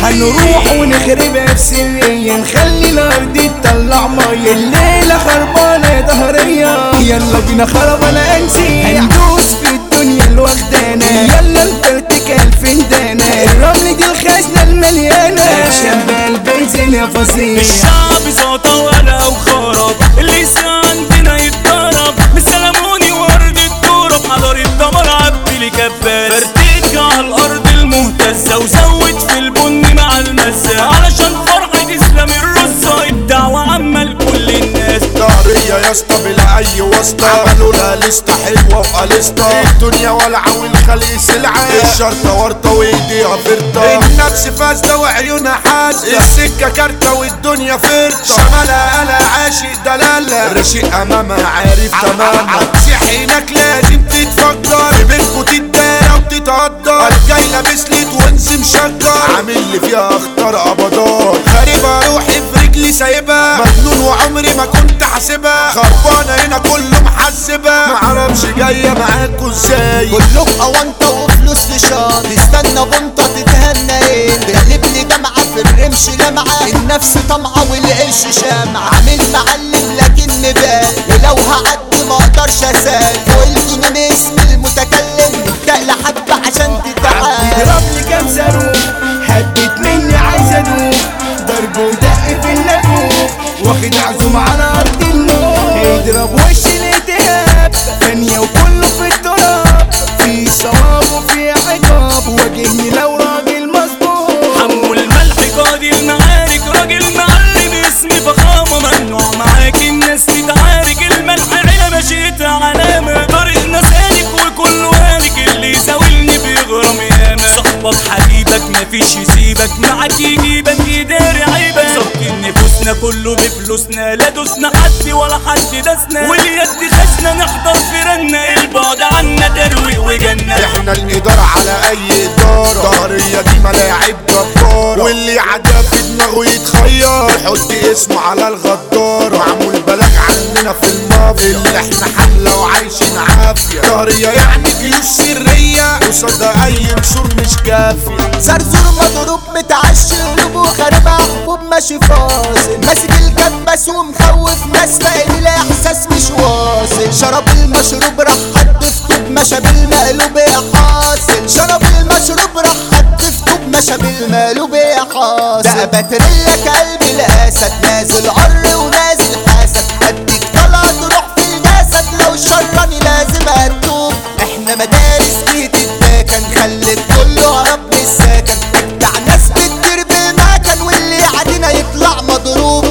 هنروح ونخربها في سرية نخلي الارض تطلع مية الليلة خربانة يا ظهرية يلا بينا خربانة انسي هندوس في الدنيا الوغدانة يلا الفرتكة الفندانة الرمل دي الخزنة المليانة شبه البنزين يا فصيح الشعب زوطة ولا وخرب اللي يسعى عندنا يتضرب مسلموني ورد التراب حضر الدمر عبلي كباس فرتيك على الارض المهتزة وزود في البن مع المزة علشان فرحة اسلام الرصة الدعوة عامة لكل الناس دارية يا اسطى بلا اي واسطة عملوا لها لسطة حلوة وقلسطة الدنيا ولعة والخلق سلعة الشرطة ورطة وايديها فرطة النفس فاسدة وعيونها حاسدة السكة كارتة والدنيا فرطة شمالها قلق عاشق دلالة رشيق امامها عارف تماما تسيح هناك لازم تتفجر بينكوا تتدارى وتتقدر جاي لابس لي توينز مشجر عامل لي فيها اخطار قبضات غريبة روحي في رجلي سايبها مجنون وعمري ما كنت حاسبها خربانة هنا كله محسبها معرفش جاية معاكوا ازاي كلكم اونطه وفلوس في شان تستنى بنطه تتهنى ايه بقلبني دمعه في الرمش لمعه النفس طمعه والعيش شامعه عامل معلم لكن بال ولو هعدي ما اقدرش اسال قلت من اسم المتكلم ابدا لحد عشان تتعال اضرب لي كام صاروخ هدت مني عايز ادوخ ضرب ودق في النافوخ واخد عزوم على ارض النور اضرب وش الالتهاب ثانية وكله في التراب في ثواب وفي عقاب واجهني لو راجل مظبوط حمو الملح قاضي المعارك راجل معلم اسمي فخامة ممنوع معاك الناس تتعارك الملح على مشيتها علامة طريقنا سالك وكله هالك اللي يزاولني بيغرم ياما صاحبك حبيبك مفيش يسيبك معاك يجيبك يداري عيبك ظبط نفوسنا كله بفلوسنا لا دوسنا حد ولا حد داسنا واليد خشنا نحضر فرنا البعد عنا ترويق وجنة احنا الادارة على اي ادارة ظهرية دي ملاعب جبارة واللي عدا في دماغه يتخير يحط اسمه على الغدارة معمول بلاغ عننا في المافيا اللي احنا حملة وعايشين عافية ظهرية يعني جيوش سرية قصاد اي نشور مش كافية زرزور مضروب متعشي قلوب وخاربة حبوب ماشي فاصل ماسك الكباس ومخوف ناس فاقد الاحساس مش واصل شرب المشروب راح حد في طوب مشى بالمقلوب يا حاصل شرب المشروب راح حد في طوب مشى بالمقلوب يا حاصل ده بترلك قلبي الاسد نازل عر ونازل حاسد اديك طلع تروح في الجسد لو شرني لازم اتوب احنا مدارس جيت الداكن خلت كله هرب من السكن اجدع ناس بتدير بالمكن واللي عادينا يطلع مضروب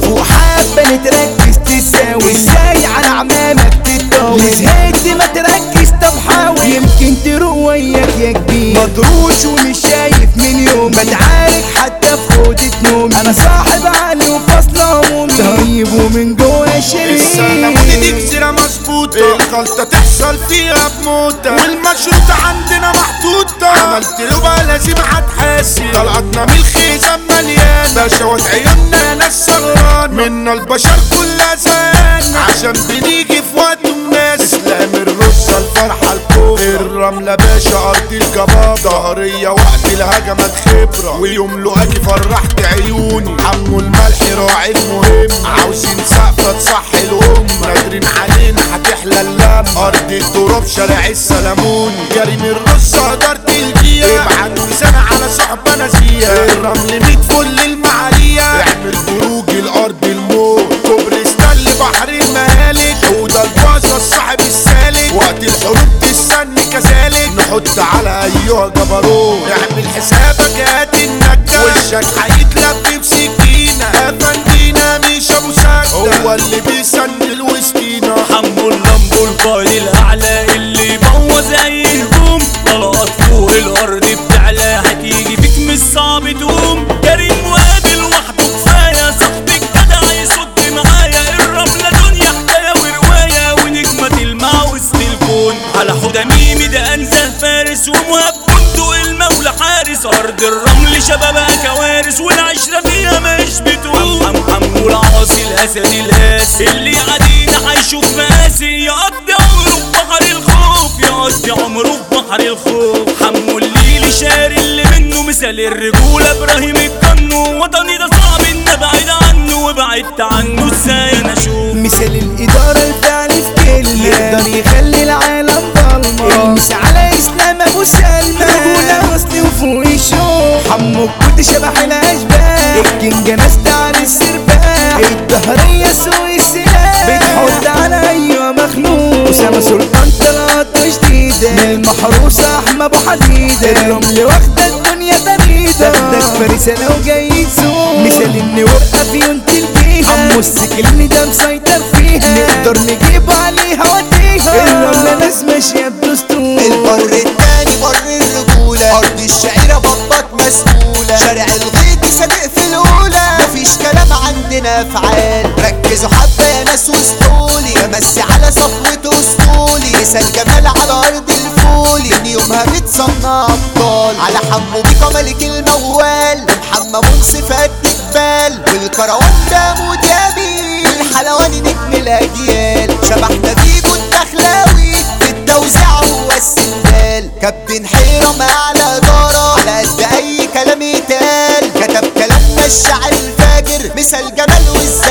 وحابة نتركز تساوي ازاي على عمامك تتطاوي زهقت ما تركز طب حاول يمكن تروق وياك يا كبير مضروش ومش شايف من يوم بتعارك حتى في اوضة نومي انا صاحب عقلي وفصل همومي طيب ومن جوا شرير السلاموني دي جزيرة مظبوطة الغلطة تحصل فيها بموتة والمشروطة عندنا محطوطة عملت له بقى لازم هتحاسب طلعتنا من الخيزة مليان بشوات عيوننا يا ناس سهران منا البشر كلها زهقان عشان بنيجي في وقت مناسب اسلام الرصة الفرحة الكبرى الرملة باشا أرض الجباب ظهرية وقت الهجمات خبرة ويوم لقاكي فرحت عيوني عمو الملح راعي المهم عاوزين سقفة تصحي الأم نادرين علينا هتحلى اللم أرض التراب شارع السلموني جريم الرصة إدارة الجية ابعت لسانة على صحبة نزيهة الرمل ميت فل المعالية اعمل بروج الأرض الموت كوبري ستانلي بحر المهالك حوضة الباصة الصاحب السالك وقت الحروب تستني كذلك نحط على أيها جبروت اعمل حسابك هات النجاة وشك هيتلف بسكينة أفندينا مش أبو سكة هو اللي بيسند وسطينا حمو اللمبو القائد الاعلى اللي يبوظ اي هجوم طلقات فوق الارض بتعلى هتيجي فيك مش صعب تقوم كريم وقابل وحده كفايه صاحبي الجدع يصد معايا الرمله دنيا حكايه وروايه ونجمه تلمع وسط الكون على حوضه ميمي ده انزه فارس ومهاب بندق المولى حارس ارض الرمل شبابها كوارث والعشره فيها مش بتقوم حم حم والعاصي الاسد القاسي اللي عادينا هيشوف مقاسي يقضي عمره في بحر الخوف يقضي عمره في بحر الخوف حمو الليل شاري اللي منه مش مثال الرجولة ابراهيم الجنو وطني ده صعب ان ابعد عنه وبعدت عنه ازاي انا اشوف مثال الإدارة الفعل في كلمة يقدر يخلي العالم ضلمة المس على إسلام أبو سلمى رجولة وصل وفوق الشوق حمو كنت شبح الأشباح الكينج ناس على السرباح الدهرية سوق السلاح بتحط على أيوة مخلوق أسامة سلطان طلعت جديدة من المحروسة أحمد أبو حديدة الرمل واخدة الدنيا تريدة تاخدك فريسة لو جاي تسوق مثال إني ورقة في ينتل بيها عمو السكل ده مسيطر فيها نقدر نجيب عليها وديها الرملة ناس ماشية بدستور البر التاني بر الرجولة أرض الشعيرة بطات مسؤولة شارع الغيط صادق في الأولى مفيش كلام عندنا أفعال ركزوا حبة يا ناس واسطولي بمسي على صفوة أسطولي مثال جمال على أرض الفولي من يومها بتصنع أبطال على حمو بيكا ملك الموال محمد منصف قد جبال والكروان ده مديابي الحلواني نجم الأجيال شبحنا فيكو الدخلاوي في التوزيع هو السندال كابتن حيرم اعلى اداره على قد اي كلام يتقال كتب كلامنا الشعر الفاجر مثل جمال والزمان